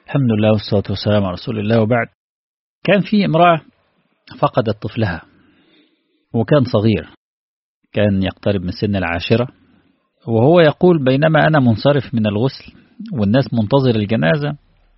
الحمد لله والصلاة والسلام على رسول الله وبعد كان في امرأة فقدت طفلها وكان صغير كان يقترب من سن العاشرة وهو يقول بينما أنا منصرف من الغسل والناس منتظر الجنازة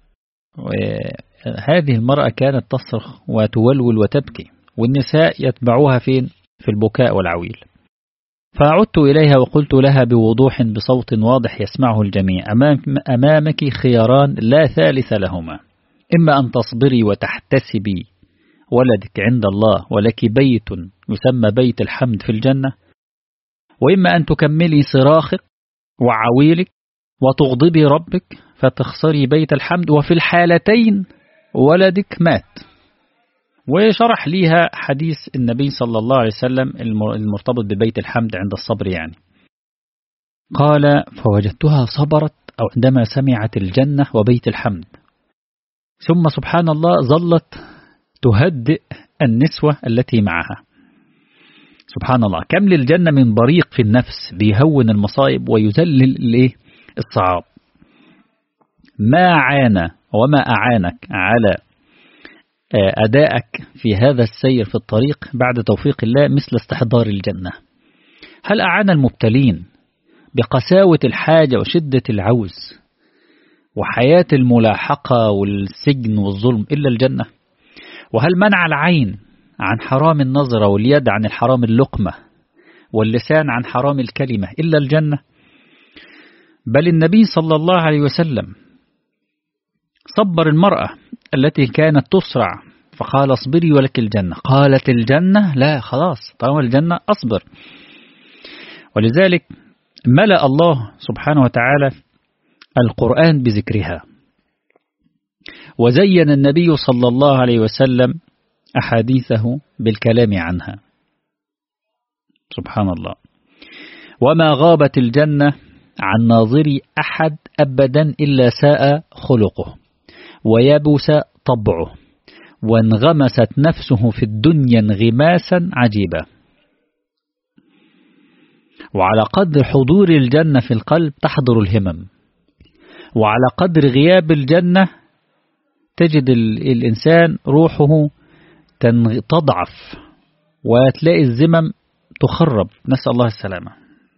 هذه المرأة كانت تصرخ وتولول وتبكي والنساء يتبعوها فين في البكاء والعويل فعدت إليها وقلت لها بوضوح بصوت واضح يسمعه الجميع أمامك خياران لا ثالث لهما إما أن تصبري وتحتسبي ولدك عند الله ولك بيت يسمى بيت الحمد في الجنة وإما أن تكملي صراخك وعويلك وتغضبي ربك فتخسري بيت الحمد وفي الحالتين ولدك مات وشرح ليها حديث النبي صلى الله عليه وسلم المرتبط ببيت الحمد عند الصبر يعني قال فوجدتها صبرت أو عندما سمعت الجنة وبيت الحمد ثم سبحان الله ظلت تهدئ النسوة التي معها سبحان الله كم للجنة من بريق في النفس بيهون المصائب ويذلل الصعاب ما عانى وما أعانك على أدائك في هذا السير في الطريق بعد توفيق الله مثل استحضار الجنة هل أعان المبتلين بقساوة الحاجة وشدة العوز وحياة الملاحقة والسجن والظلم إلا الجنة وهل منع العين عن حرام النظرة واليد عن الحرام اللقمة واللسان عن حرام الكلمة إلا الجنة بل النبي صلى الله عليه وسلم صبر المرأة التي كانت تسرع فقال اصبري ولك الجنة قالت الجنة لا خلاص طالما الجنة أصبر ولذلك ملأ الله سبحانه وتعالى القرآن بذكرها وزين النبي صلى الله عليه وسلم أحاديثه بالكلام عنها سبحان الله وما غابت الجنة عن ناظري أحد أبدا إلا ساء خلقه ويبس طبعه وانغمست نفسه في الدنيا انغماسا عجيبا وعلى قدر حضور الجنة في القلب تحضر الهمم وعلى قدر غياب الجنة تجد الإنسان روحه تضعف وتلاقي الزمم تخرب نسأل الله السلامة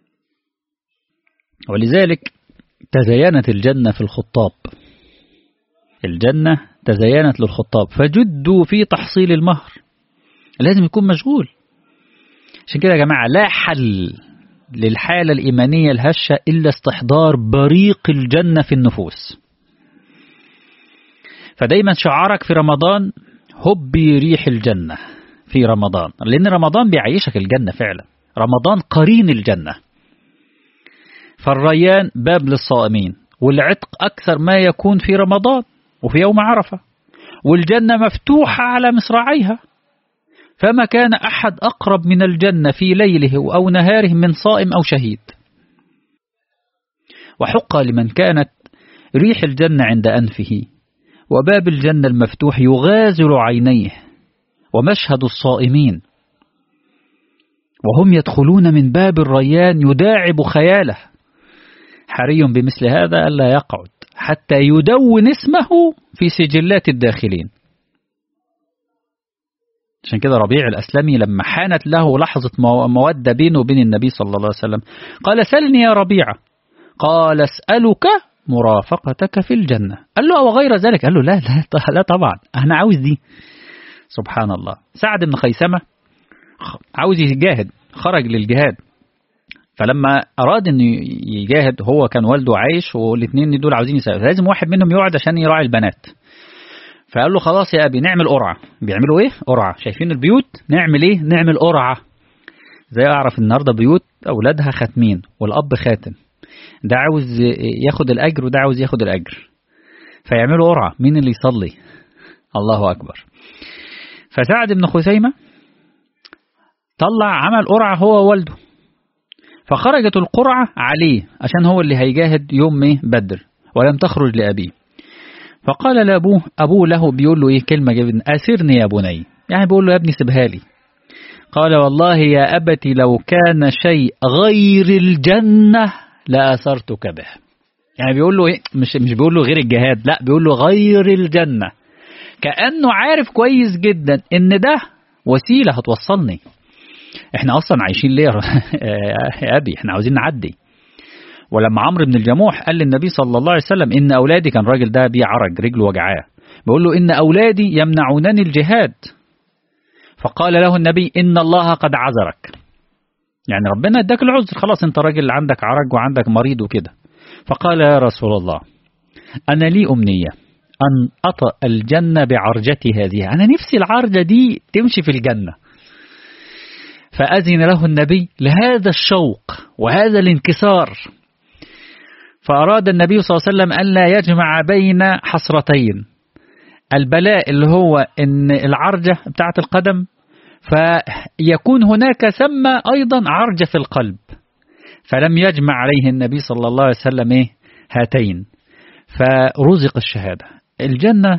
ولذلك تزينت الجنة في الخطاب الجنة تزينت للخطاب فجدوا في تحصيل المهر لازم يكون مشغول عشان كده يا جماعة لا حل للحالة الإيمانية الهشة إلا استحضار بريق الجنة في النفوس فدايما شعارك في رمضان هبي ريح الجنة في رمضان لأن رمضان بيعيشك الجنة فعلا رمضان قرين الجنة فالريان باب للصائمين والعتق أكثر ما يكون في رمضان وفي يوم عرفة والجنة مفتوحة على مصراعيها فما كان أحد أقرب من الجنة في ليله أو نهاره من صائم أو شهيد وحق لمن كانت ريح الجنة عند أنفه وباب الجنة المفتوح يغازل عينيه ومشهد الصائمين وهم يدخلون من باب الريان يداعب خياله حري بمثل هذا ألا يقعد حتى يدون اسمه في سجلات الداخلين عشان كده ربيع الأسلمي لما حانت له لحظة مودة بينه وبين النبي صلى الله عليه وسلم قال سلني يا ربيعة قال اسألك مرافقتك في الجنة قال له وغير ذلك قال له لا لا لا طبعا أنا عاوز دي سبحان الله سعد بن خيسمة عاوز يجاهد خرج للجهاد فلما أراد أن يجاهد هو كان والده عايش والاثنين دول عاوزين يسافروا لازم واحد منهم يقعد عشان يراعي البنات فقال له خلاص يا أبي نعمل قرعة بيعملوا إيه؟ قرعة شايفين البيوت؟ نعمل إيه؟ نعمل قرعة زي أعرف النهاردة بيوت أولادها ختمين والأب خاتم ده عاوز ياخد الأجر وده عاوز ياخد الأجر فيعملوا قرعة مين اللي يصلي الله أكبر فسعد بن خزيمة طلع عمل قرعة هو ووالده فخرجت القرعة عليه عشان هو اللي هيجاهد يوم ايه بدر ولم تخرج لأبيه فقال لأبوه أبوه له بيقول له إيه كلمة جبن أسرني يا بني يعني بيقول له يا ابني سيبها لي قال والله يا أبت لو كان شيء غير الجنة لأثرتك به يعني بيقول له ايه مش مش بيقول له غير الجهاد لا بيقول له غير الجنة كأنه عارف كويس جدا ان ده وسيلة هتوصلني احنا اصلا عايشين ليه يا ابي احنا عاوزين نعدي ولما عمرو بن الجموح قال للنبي صلى الله عليه وسلم ان اولادي كان الراجل ده بيه عرج رجله وجعاه بيقول له ان اولادي يمنعونني الجهاد فقال له النبي ان الله قد عذرك يعني ربنا اداك العذر خلاص انت راجل عندك عرج وعندك مريض وكده فقال يا رسول الله انا لي امنيه ان اطأ الجنه بعرجتي هذه انا نفسي العرجه دي تمشي في الجنه فأذن له النبي لهذا الشوق وهذا الانكسار فأراد النبي صلى الله عليه وسلم ألا يجمع بين حسرتين البلاء اللي هو إن العرجة بتاعة القدم فيكون هناك ثم أيضا عرجة في القلب فلم يجمع عليه النبي صلى الله عليه وسلم إيه هاتين فرزق الشهادة الجنة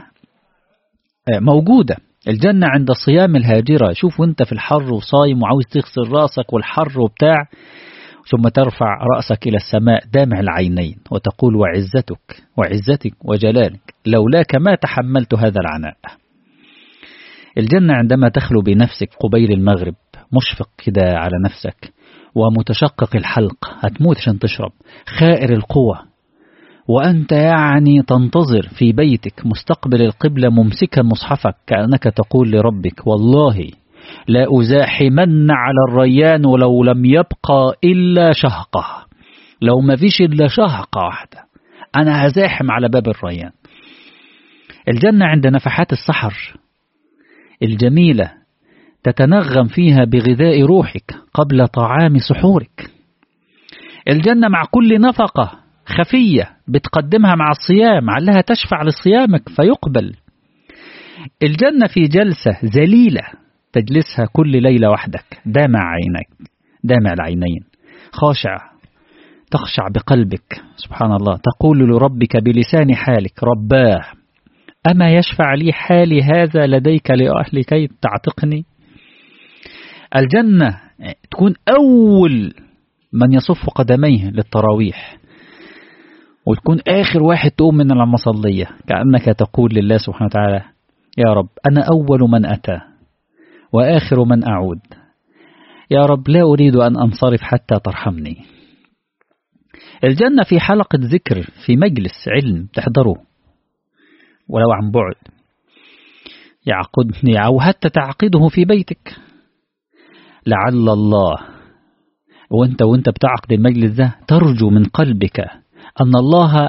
موجودة الجنة عند صيام الهاجرة شوف وانت في الحر وصايم وعاوز تغسل راسك والحر وبتاع ثم ترفع رأسك إلى السماء دامع العينين وتقول وعزتك وعزتك وجلالك لولاك ما تحملت هذا العناء الجنة عندما تخلو بنفسك قبيل المغرب مشفق كده على نفسك ومتشقق الحلق هتموت عشان تشرب خائر القوة وأنت يعني تنتظر في بيتك مستقبل القبلة ممسكا مصحفك كأنك تقول لربك والله لا أزاحمن على الريان ولو لم يبقى إلا شهقة لو ما فيش إلا شهقة واحدة أنا هزاحم على باب الريان الجنة عند نفحات السحر الجميلة تتنغم فيها بغذاء روحك قبل طعام سحورك الجنة مع كل نفقة خفية بتقدمها مع الصيام علها تشفع لصيامك فيقبل الجنة في جلسة ذليلة تجلسها كل ليلة وحدك دامع عينيك دامع العينين خاشع تخشع بقلبك سبحان الله تقول لربك بلسان حالك رباه أما يشفع لي حالي هذا لديك لكي تعتقني الجنة تكون أول من يصف قدميه للتراويح وتكون آخر واحد تقوم من المصلية كأنك تقول لله سبحانه وتعالى يا رب أنا أول من أتى وآخر من أعود يا رب لا أريد أن أنصرف حتى ترحمني الجنة في حلقة ذكر في مجلس علم تحضره ولو عن بعد يعقدني أو حتى تعقده في بيتك لعل الله وانت وانت بتعقد المجلس ده ترجو من قلبك أن الله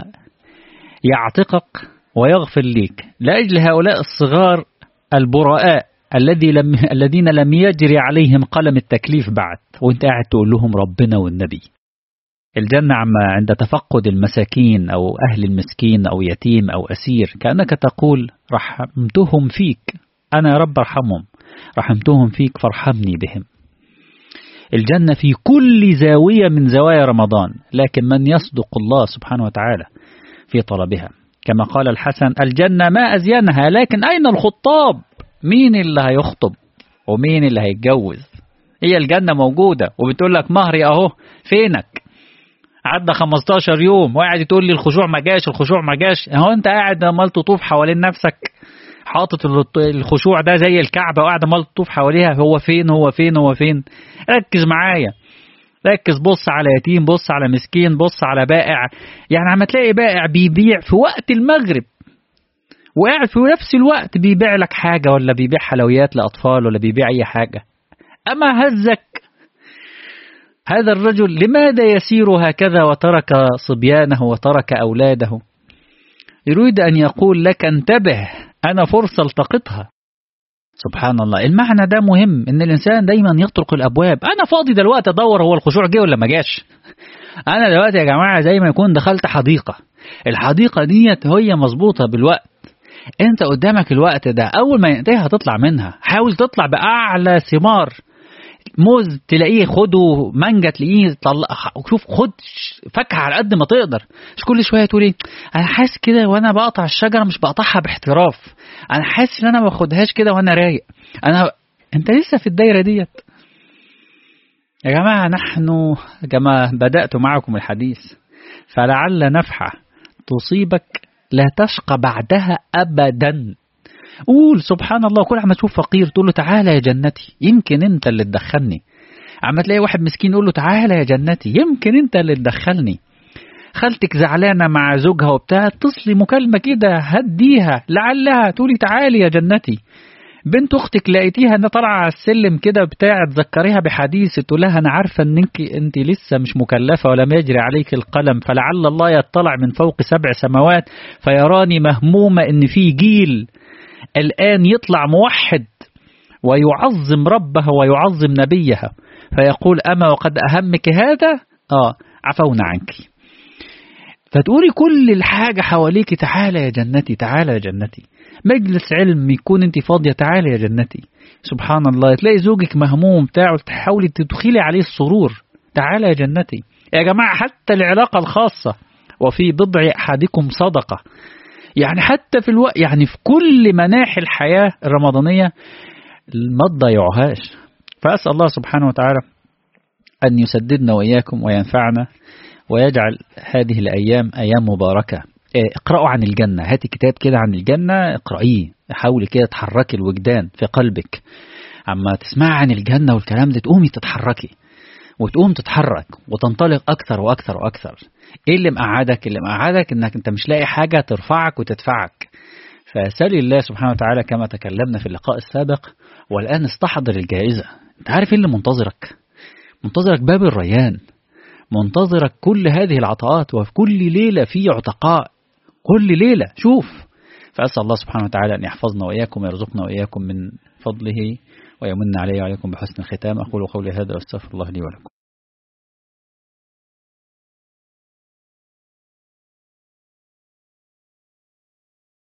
يعتقك ويغفر لك لأجل هؤلاء الصغار البراء الذي لم الذين لم يجري عليهم قلم التكليف بعد وانت قاعد تقول لهم ربنا والنبي الجنة عما عند تفقد المساكين أو أهل المسكين أو يتيم أو أسير كأنك تقول رحمتهم فيك أنا يا رب ارحمهم رحمتهم فيك فارحمني بهم الجنة في كل زاوية من زوايا رمضان لكن من يصدق الله سبحانه وتعالى في طلبها كما قال الحسن الجنة ما أزينها لكن أين الخطاب مين اللي هيخطب ومين اللي هيتجوز هي الجنة موجودة وبتقول لك مهري أهو فينك عدى 15 يوم وقاعد تقول لي الخشوع ما جاش الخشوع ما جاش اهو انت قاعد عمال تطوف حوالين نفسك حاطط الخشوع ده زي الكعبة وقاعد عمال تطوف حواليها هو فين هو فين هو فين ركز معايا ركز بص على يتيم بص على مسكين بص على بائع يعني عم تلاقي بائع بيبيع في وقت المغرب وقاعد في نفس الوقت بيبيع لك حاجة ولا بيبيع حلويات لأطفال ولا بيبيع أي حاجة أما هزك هذا الرجل لماذا يسير هكذا وترك صبيانه وترك أولاده يريد أن يقول لك انتبه أنا فرصة التقطها سبحان الله المعنى ده مهم ان الانسان دايما يطرق الابواب انا فاضي دلوقتي ادور هو الخشوع جه ولا ما جاش انا دلوقتي يا جماعه زي ما يكون دخلت حديقه الحديقه ديت هي مظبوطه بالوقت انت قدامك الوقت ده اول ما ينتهي هتطلع منها حاول تطلع باعلى ثمار موز تلاقيه خده مانجا تلاقيه طلع شوف خد فاكهه على قد ما تقدر مش كل شويه تقول ايه انا حاسس كده وانا بقطع الشجره مش بقطعها باحتراف انا حاسس ان انا ما باخدهاش كده وانا رايق انا انت لسه في الدايره ديت يا جماعه نحن كما بدات معكم الحديث فلعل نفحة تصيبك لا تشقى بعدها أبدا قول سبحان الله كل عم تشوف فقير تقول له تعالى يا جنتي يمكن انت اللي تدخلني عم تلاقي واحد مسكين يقول له تعالى يا جنتي يمكن انت اللي تدخلني خالتك زعلانة مع زوجها وبتاع اتصلي مكالمة كده هديها لعلها تقولي تعالي يا جنتي بنت اختك لقيتيها انها طالعه على السلم كده بتاع تذكريها بحديث تقول لها انا عارفه انك انت لسه مش مكلفه ولم يجري عليك القلم فلعل الله يطلع من فوق سبع سماوات فيراني مهمومه ان في جيل الان يطلع موحد ويعظم ربها ويعظم نبيها فيقول اما وقد اهمك هذا اه عفونا عنك فتقولي كل الحاجة حواليك تعالى يا جنتي تعالى يا جنتي مجلس علم يكون انت فاضية تعالى يا جنتي سبحان الله تلاقي زوجك مهموم بتاعه تحاولي تدخلي عليه السرور تعالى يا جنتي يا جماعة حتى العلاقة الخاصة وفي بضع أحدكم صدقة يعني حتى في الوقت يعني في كل مناحي الحياة الرمضانية ما تضيعوهاش فأسأل الله سبحانه وتعالى أن يسددنا وإياكم وينفعنا ويجعل هذه الأيام أيام مباركة اقرأوا عن الجنة هاتي كتاب كده عن الجنة اقرأيه حاولي كده تحركي الوجدان في قلبك أما تسمع عن الجنة والكلام ده تقومي تتحركي وتقوم تتحرك وتنطلق أكثر وأكثر وأكثر إيه اللي مقعدك اللي مقعدك إنك أنت مش لاقي حاجة ترفعك وتدفعك فسأل الله سبحانه وتعالى كما تكلمنا في اللقاء السابق والآن استحضر الجائزة أنت عارف إيه اللي منتظرك منتظرك باب الريان منتظرك كل هذه العطاءات وفي كل ليلة في عتقاء كل ليلة شوف فأسأل الله سبحانه وتعالى أن يحفظنا وإياكم ويرزقنا وإياكم من فضله ويمن علي وعليكم بحسن الختام أقول قولي هذا وأستغفر الله لي ولكم